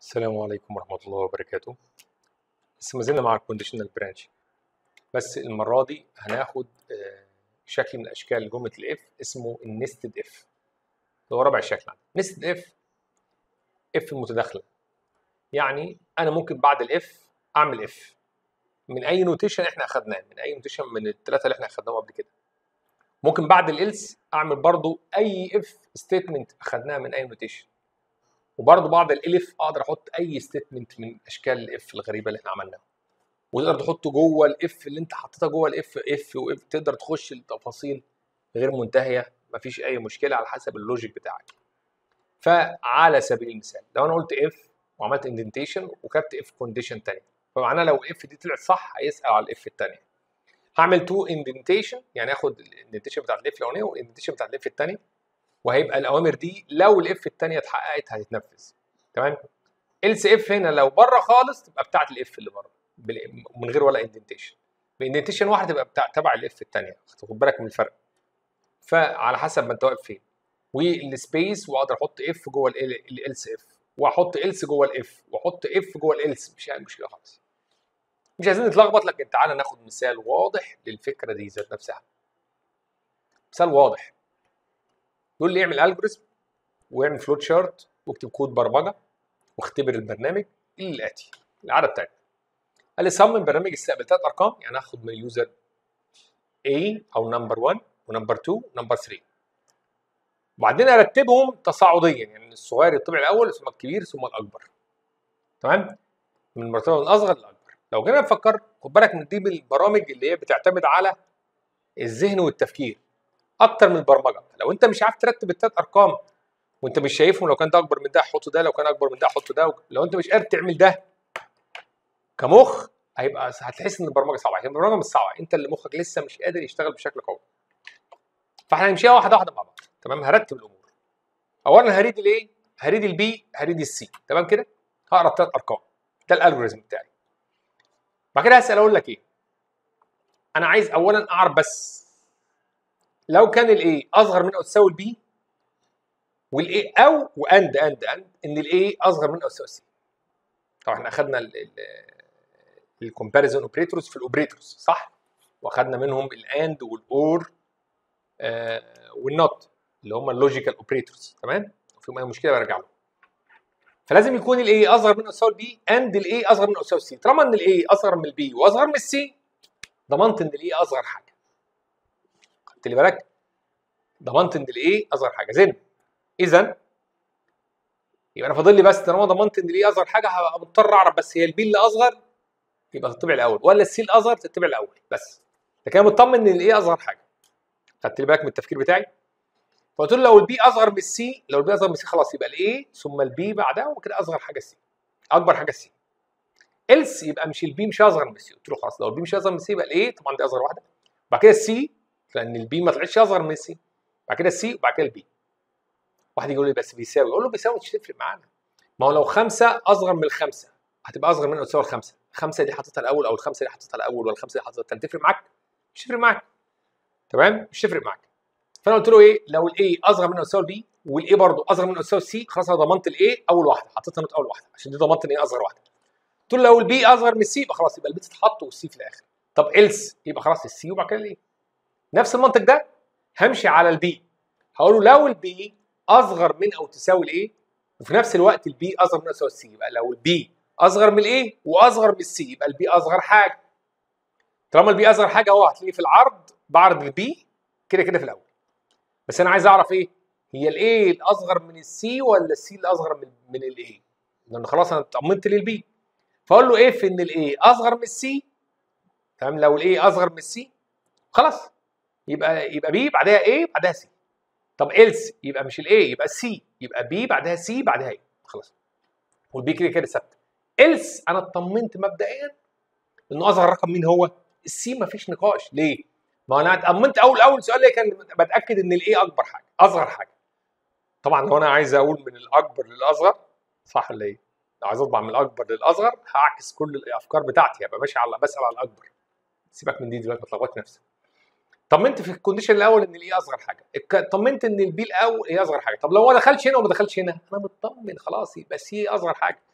السلام عليكم ورحمة الله وبركاته لسه ما زلنا مع الكونديشنال برانش بس المرة دي هناخد آه، شكل من أشكال جملة الإف اسمه النستد إف اللي هو رابع شكل عندنا نستد إف إف المتداخلة يعني أنا ممكن بعد الإف أعمل إف من أي نوتيشن إحنا أخدناه من أي نوتيشن من الثلاثة اللي إحنا أخدناهم قبل كده ممكن بعد الإلس أعمل برضو أي إف ستيتمنت أخدناها من أي نوتيشن وبرضه بعض الالف اقدر احط اي ستيتمنت من اشكال الاف الغريبه اللي احنا عملناها وتقدر تحطه جوه الاف اللي انت حطيتها جوه الاف اف واف تقدر تخش التفاصيل غير منتهيه مفيش اي مشكله على حسب اللوجيك بتاعك فعلى سبيل المثال لو انا قلت اف وعملت اندنتيشن وكتبت اف كونديشن تاني فمعناه لو الاف دي طلعت صح هيسال على الاف الثانيه هعمل تو اندنتيشن يعني اخد الاندنتيشن بتاعت الاف الاولانيه والاندنتيشن بتاعت الاف الثانيه وهيبقى الاوامر دي لو الاف الثانيه اتحققت هتتنفذ تمام ال اف هنا لو بره خالص تبقى بتاعه الاف اللي بره بال- من غير ولا اندنتيشن باندنتيشن واحده تبقى بتاع تبع الاف الثانيه خد بالك من الفرق فعلى حسب ما انت واقف فين والسبيس واقدر احط اف جوه الالس اف واحط الس جوه الاف واحط اف جوه الالس مش يعني مشكله خالص مش عايزين نتلخبط لكن تعالى ناخد مثال واضح للفكره دي ذات نفسها مثال واضح يقول لي اعمل الجوريزم واعمل فلوت شارت واكتب كود برمجه واختبر البرنامج الاتي العاده بتاعتنا قال لي صمم برنامج يستقبل ثلاث ارقام يعني اخد من اليوزر A او نمبر 1 ونمبر 2 ونمبر 3 وبعدين ارتبهم تصاعديا يعني الصغير يطبع الاول ثم الكبير ثم الاكبر تمام من المرتبه من الاصغر للاكبر لو جينا نفكر خد بالك من دي من البرامج اللي هي بتعتمد على الذهن والتفكير اكتر من البرمجه لو انت مش عارف ترتب الثلاث ارقام وانت مش شايفهم لو كان ده اكبر من ده حط ده لو كان اكبر من ده حط ده لو انت مش قادر تعمل ده كمخ هيبقى هتحس ان البرمجه صعبه لكن البرمجه مش صعبه انت اللي مخك لسه مش قادر يشتغل بشكل قوي فاحنا هنمشيها واحده واحده مع بعض تمام هرتب الامور اولا هريد الايه هريد البي هريد السي تمام كده هقرا الثلاث ارقام ده الالجوريزم بتاعي بعد كده هسال اقول لك ايه انا عايز اولا اعرف بس لو كان الايه اصغر من او تساوي البي والايه او واند اند اند ان الايه اصغر من او تساوي السي طبعا احنا اخذنا الكومباريزون اوبريتورز في الاوبريتورز صح واخذنا منهم الاند والاور آه والنوت اللي هم اللوجيكال اوبريتورز تمام فيهم اي مشكله برجع لهم فلازم يكون الايه اصغر من او تساوي البي اند الايه اصغر من او تساوي السي طالما ان الايه اصغر من البي واصغر من السي ضمنت ان الايه اصغر حاجه خدت لي بالك ضمنت ان الايه اصغر حاجه زين اذا يبقى انا فاضل لي بس طالما ضمنت ان الايه اصغر حاجه هبقى مضطر اعرف بس هي البي اللي اصغر يبقى تتبع الاول ولا السي الاصغر تتبع الاول بس لكن انا مطمن ان الايه اصغر حاجه خدت لي بالك من التفكير بتاعي فقلت له لو البي اصغر من السي لو البي اصغر من السي خلاص يبقى الايه ثم البي بعدها وكده اصغر حاجه السي اكبر حاجه السي الس يبقى مش البي مش اصغر من السي قلت له خلاص لو البي مش اصغر من السي يبقى الايه طبعا دي اصغر واحده بعد كده السي لان البي ما طلعتش اصغر من السي بعد كده السي وبعد كده البي واحد يقول لي بس بيساوي اقول له بيساوي مش تفرق معانا ما هو لو خمسه اصغر من الخمسه هتبقى اصغر من او تساوي الخمسه الخمسه دي حاططها الاول او الخمسه دي حاططها الاول ولا الخمسه دي حاططها الثاني تفرق معاك مش تفرق معاك تمام مش تفرق معاك فانا قلت له ايه لو الاي اصغر من او تساوي البي والاي برضه اصغر من او تساوي السي خلاص انا ضمنت الاي اول واحده حطيتها نوت اول واحده عشان دي ضمنت ان هي اصغر واحده قلت له لو البي اصغر من السي يبقى خلاص يبقى البي تتحط والسي في الاخر طب إلس يبقى خلاص السي وبعد كده الايه نفس المنطق ده همشي على البي هقول له لو البي اصغر من او تساوي الايه وفي نفس الوقت البي اصغر من او تساوي السي يبقى لو البي اصغر من الايه واصغر من السي يبقى البي اصغر حاجه طالما البي اصغر حاجه اهو هتلاقيه في العرض بعرض البي كده كده في الاول بس انا عايز اعرف ايه هي الايه الاصغر من السي ولا السي الاصغر من من الايه لان خلاص انا اطمنت للبي فاقول له ايه في ان الايه اصغر من السي تمام لو الايه اصغر من السي خلاص يبقى يبقى بي بعدها ايه بعدها سي طب إلس يبقى مش الاي يبقى السي يبقى بي بعدها سي بعدها ايه خلاص والبي كده كده ثابته إلس انا اطمنت مبدئيا انه اصغر رقم مين هو السي مفيش نقاش ليه ما انا اطمنت اول اول سؤال ليه كان بتاكد ان الاي اكبر حاجه اصغر حاجه طبعا لو انا عايز اقول من الاكبر للاصغر صح ولا ايه لو عايز اطبع من الاكبر للاصغر هعكس كل الافكار بتاعتي هبقى ماشي على بسال على الاكبر سيبك من دي دلوقتي ما تلخبطش نفسك طمنت في الكونديشن الاول ان الاي اصغر حاجه الك- طمنت ان البي الاول هي اصغر حاجه طب لو ما دخلش هنا وما دخلش هنا انا مطمن خلاص يبقى سي اصغر حاجه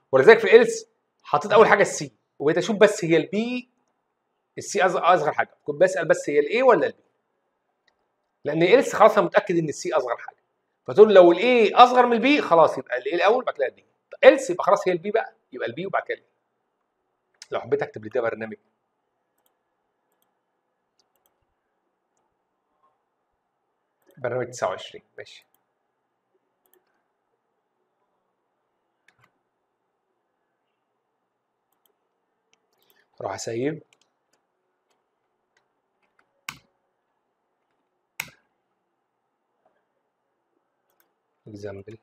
ولذلك في الالس حطيت اول حاجه السي وبقيت اشوف بس هي البي السي اصغر حاجه كنت بسال بس هي الاي ولا البي لان الالس خلاص انا متاكد ان السي اصغر حاجه فتقول لو الاي اصغر من البي خلاص يبقى الاي الاول بعد كده البي الس يبقى خلاص هي البي بقى يبقى البي وبعد كده البي لو حبيت اكتب لده برنامج برنامج 29 ماشي اروح اسيب اكزامبل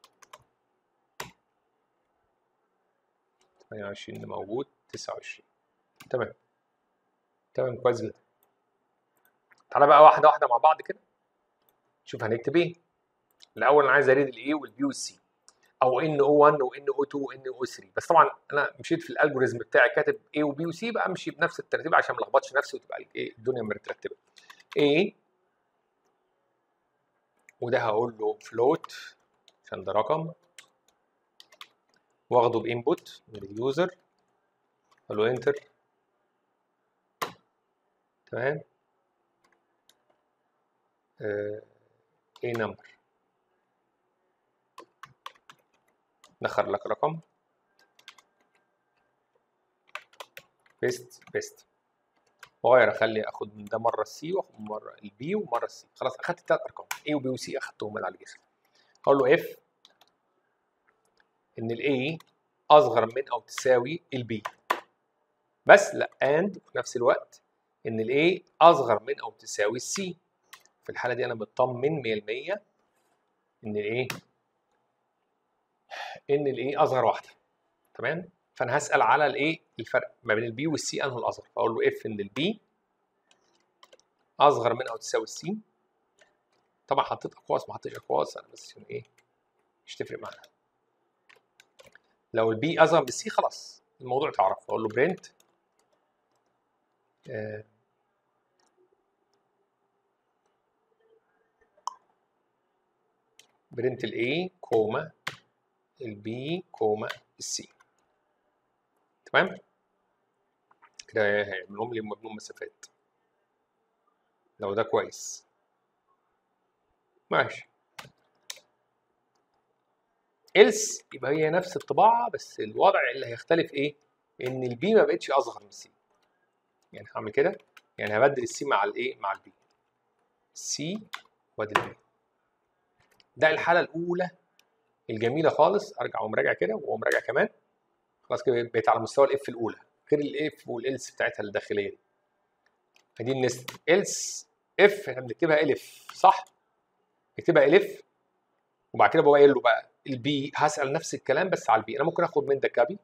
28 اللي موجود 29 تمام تمام كويس جدا تعالى بقى واحده واحده مع بعض كده شوف هنكتب ايه الاول انا عايز اريد الاي والبي والسي او ان او 1 وان او 2 وان او 3 بس طبعا انا مشيت في الالجوريزم بتاعي كاتب اي وبي وسي بقى امشي بنفس الترتيب عشان ما الخبطش نفسي وتبقى ايه الدنيا مترتبه ايه وده هقول له فلوت عشان ده رقم واخده بانبوت من اليوزر اقول له انتر تمام ايه نمبر دخل لك رقم بيست بيست واغير اخلي اخد من ده مره السي واخد من مره البي ومره السي خلاص اخدت الثلاث ارقام اي وبي وسي اخدتهم من على الجسم اقول له اف ان الاي اصغر من او تساوي البي بس لا اند في نفس الوقت ان الاي اصغر من او تساوي السي في الحاله دي انا مطمن 100% ان الايه ان الايه اصغر واحده تمام فانا هسال على الايه الفرق ما بين البي والسي انه الاصغر فاقول له اف ان البي اصغر من او تساوي السي طبعا حطيت اقواس ما حطيتش اقواس انا بس عشان ايه مش تفرق معانا لو البي اصغر من السي خلاص الموضوع اتعرف اقول له برنت آه برنت الاي كوما البي كوما السي تمام كده هيعملهم لي مجنون مسافات لو ده كويس ماشي إلس يبقى هي نفس الطباعة بس الوضع اللي هيختلف إيه؟ إن البي ما بقتش أصغر من السي. يعني هعمل كده يعني هبدل السي مع الإيه؟ مع البي. السي وادي البي. ده الحالة الأولى الجميلة خالص أرجع ومراجع كده ومراجع كمان. خلاص كده بقيت على مستوى الإف الأولى غير الإف والإلس بتاعتها الداخلية دي. فدي النست إلس إف إحنا بنكتبها إلف صح؟ نكتبها إلف وبعد كده بقى له بقى البي هسال نفس الكلام بس على البي انا ممكن اخد من ده كابي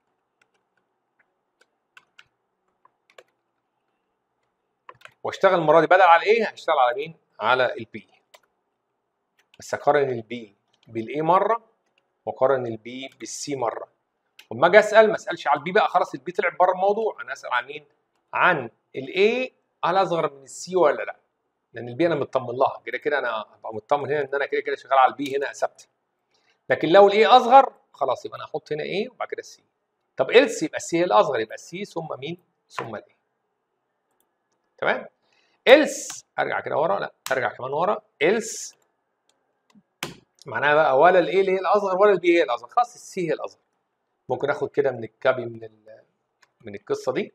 واشتغل المره دي بدل على ايه هشتغل على مين على البي بس اقارن البي بالاي مره واقارن البي بالسي مره وما اجي اسال ما اسالش على البي بقى خلاص البي طلع بره الموضوع انا اسال عن مين عن الاي هل اصغر من السي ولا لا لان البي انا مطمن لها كده كده انا هبقى مطمن هنا ان انا كده كده شغال على البي هنا ثابته لكن لو الاي اصغر خلاص يبقى انا احط هنا ايه وبعد كده السي طب إلس يبقى السي هي الاصغر يبقى السي ثم مين ثم الاي تمام إلس ارجع كده ورا لا ارجع كمان ورا إلس معناها بقى ولا الاي اللي هي الاصغر ولا البي هي الاصغر خلاص السي هي الاصغر ممكن اخد كده من الكابي من ال من القصه دي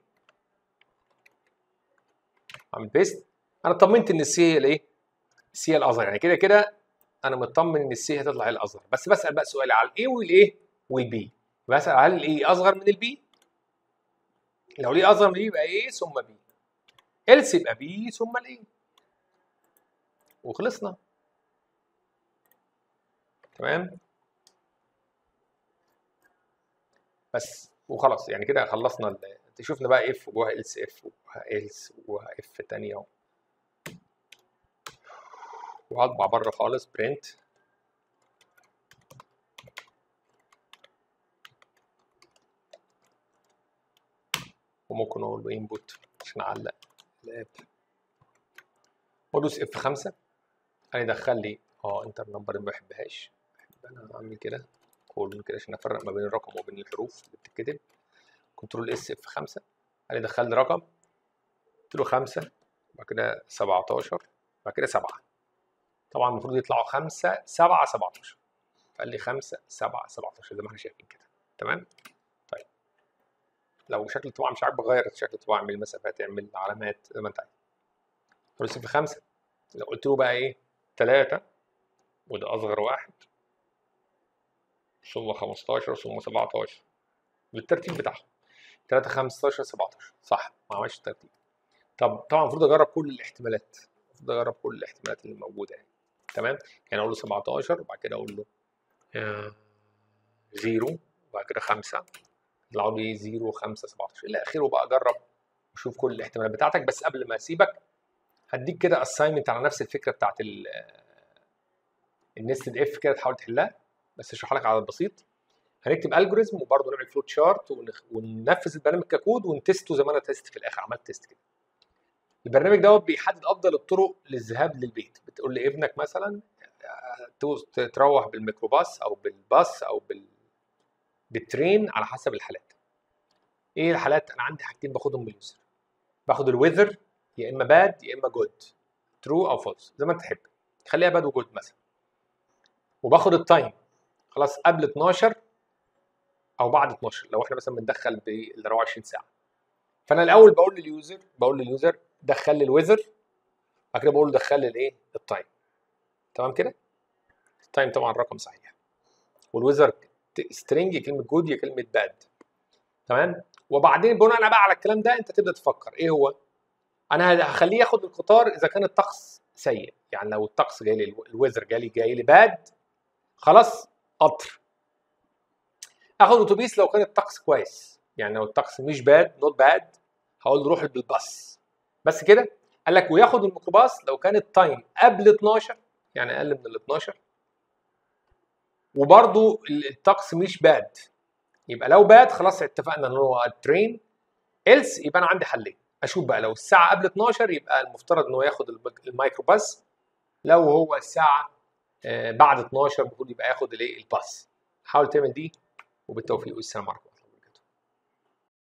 اعمل بيست انا اطمنت ان السي هي الايه السي هي الاصغر يعني كده كده انا مطمن ان السي هتطلع هي الاصغر بس بسال بقى سؤال على الاي والايه والبي بسال هل الاي اصغر من البي لو الاي اصغر من البي يبقى ايه ثم بي إلس يبقى بي ثم الايه وخلصنا تمام بس وخلاص يعني كده خلصنا شفنا بقى اف وجواها إلس اف وجواها إلس وجواها اف تانية اهو وهطبع بره خالص برنت وممكن اقول له انبوت عشان اعلق الاب وادوس اف 5 هيدخل لي اه انتر نمبر ما بحبهاش بحب انا اعمل كده كولون كده عشان افرق ما بين الرقم وبين الحروف اللي بتتكتب كنترول اس اف 5 قال لي دخل لي رقم قلت له 5 بعد كده 17 بعد كده 7 طبعا المفروض يطلعوا 5 7 17 فقال لي 5 7 17 زي ما احنا شايفين كده تمام طيب لو شكل الطباعه مش عاجبك غير شكل الطباعه اعمل مسافات اعمل علامات زي ما انت عايز فلوس في 5 لو قلت له بقى ايه 3 وده اصغر واحد ثم 15 ثم 17 بالترتيب بتاعهم 3 15 17 صح ما عملش الترتيب طب طبعا المفروض اجرب كل الاحتمالات المفروض اجرب كل الاحتمالات اللي موجوده يعني تمام يعني اقول له 17 وبعد كده اقول له آه، زيرو وبعد كده 5 يطلعوا لي 0 5 17 الى اخره بقى اجرب وشوف كل الاحتمالات بتاعتك بس قبل ما اسيبك هديك كده اساينمنت على نفس الفكره بتاعت النستد اف كده تحاول تحلها بس اشرح لك على البسيط هنكتب الجوريزم وبرضه نعمل فلوت شارت وننفذ البرنامج ككود ونتسته زي ما انا تيست في الاخر عملت تيست كده البرنامج دوت بيحدد افضل الطرق للذهاب للبيت بتقول لابنك مثلا آه، تروح بالميكروباص او بالباص او بال بالترين على حسب الحالات ايه الحالات انا عندي حاجتين باخدهم باليوزر باخد الويذر يا اما باد يا اما جود ترو او فولس زي ما انت تحب خليها باد وجود مثلا وباخد التايم خلاص قبل 12 او بعد 12 لو احنا مثلا بندخل بال 24 ساعه فانا الاول بقول لليوزر بقول لليوزر دخل لي الويذر بعد كده بقول له دخل لي الايه التايم تمام كده التايم طبعا رقم صحيح والويذر سترينج كلمه جود يا كلمه باد تمام وبعدين بناء بقى على الكلام ده انت تبدا تفكر ايه هو انا هخليه ياخد القطار اذا كان الطقس سيء يعني لو الطقس جاي لي الويذر جاي لي جاي لي باد خلاص قطر اخد اتوبيس لو كان الطقس كويس يعني لو الطقس مش باد نوت باد هقول له روح بالباص بس كده قال لك وياخد الميكروباص لو كان التايم قبل 12 يعني اقل من ال 12 وبرده الطقس مش باد يبقى لو باد خلاص اتفقنا ان هو الترين إلس يبقى انا عندي حلين اشوف بقى لو الساعه قبل 12 يبقى المفترض ان هو ياخد الميكروباص لو هو الساعه آه، بعد 12 المفروض يبقى ياخد الايه الباص حاول تعمل دي وبالتوفيق والسلام عليكم